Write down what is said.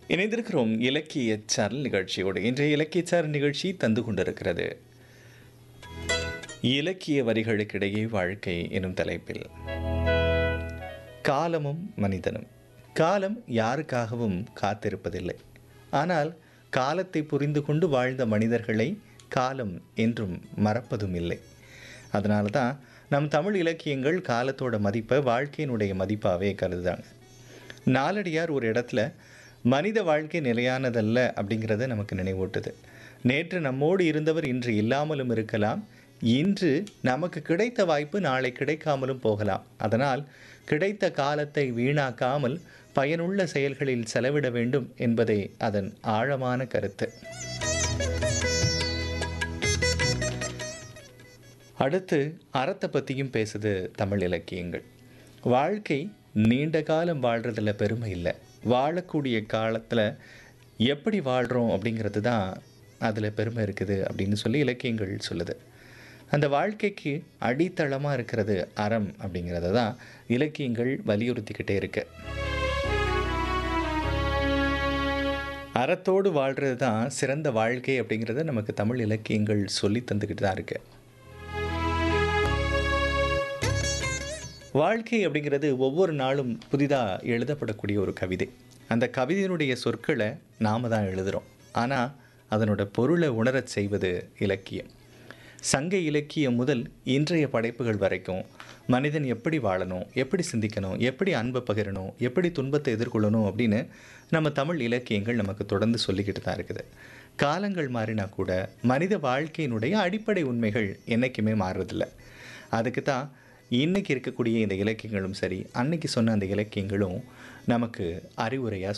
இணைந்திருக்கிறோம் இலக்கிய சாரல் நிகழ்ச்சியோடு இன்றைய இலக்கிய சாரல் நிகழ்ச்சி தந்து கொண்டிருக்கிறது இலக்கிய வரிகளுக்கிடையே வாழ்க்கை எனும் தலைப்பில் காலமும் மனிதனும் காலம் யாருக்காகவும் காத்திருப்பதில்லை ஆனால் காலத்தை புரிந்து கொண்டு வாழ்ந்த மனிதர்களை காலம் என்றும் மறப்பதும் இல்லை அதனால தான் நம் தமிழ் இலக்கியங்கள் காலத்தோட மதிப்பை வாழ்க்கையினுடைய மதிப்பாகவே கருதுதாங்க நாலடியார் ஒரு இடத்துல மனித வாழ்க்கை நிலையானதல்ல அப்படிங்கிறத நமக்கு நினைவூட்டுது நேற்று நம்மோடு இருந்தவர் இன்று இல்லாமலும் இருக்கலாம் இன்று நமக்கு கிடைத்த வாய்ப்பு நாளை கிடைக்காமலும் போகலாம் அதனால் கிடைத்த காலத்தை வீணாக்காமல் பயனுள்ள செயல்களில் செலவிட வேண்டும் என்பதே அதன் ஆழமான கருத்து அடுத்து அறத்தை பற்றியும் பேசுது தமிழ் இலக்கியங்கள் வாழ்க்கை நீண்ட காலம் வாழ்கிறதுல பெருமை இல்லை வாழக்கூடிய காலத்தில் எப்படி வாழ்கிறோம் அப்படிங்கிறது தான் அதில் பெருமை இருக்குது அப்படின்னு சொல்லி இலக்கியங்கள் சொல்லுது அந்த வாழ்க்கைக்கு அடித்தளமாக இருக்கிறது அறம் அப்படிங்கிறத தான் இலக்கியங்கள் வலியுறுத்திக்கிட்டே இருக்கு அறத்தோடு வாழ்கிறது தான் சிறந்த வாழ்க்கை அப்படிங்கிறத நமக்கு தமிழ் இலக்கியங்கள் சொல்லி தந்துக்கிட்டு தான் இருக்கு வாழ்க்கை அப்படிங்கிறது ஒவ்வொரு நாளும் புதிதாக எழுதப்படக்கூடிய ஒரு கவிதை அந்த கவிதையினுடைய சொற்களை நாம தான் எழுதுகிறோம் ஆனால் அதனோட பொருளை உணரச் செய்வது இலக்கியம் சங்க இலக்கியம் முதல் இன்றைய படைப்புகள் வரைக்கும் மனிதன் எப்படி வாழணும் எப்படி சிந்திக்கணும் எப்படி அன்பை பகிரணும் எப்படி துன்பத்தை எதிர்கொள்ளணும் அப்படின்னு நம்ம தமிழ் இலக்கியங்கள் நமக்கு தொடர்ந்து சொல்லிக்கிட்டு தான் இருக்குது காலங்கள் மாறினா கூட மனித வாழ்க்கையினுடைய அடிப்படை உண்மைகள் என்றைக்குமே மாறுறதில்ல அதுக்கு தான் இன்னைக்கு இருக்கக்கூடிய இந்த இலக்கியங்களும் சரி அன்னைக்கு சொன்ன அந்த இலக்கியங்களும் நமக்கு அறிவுரையாக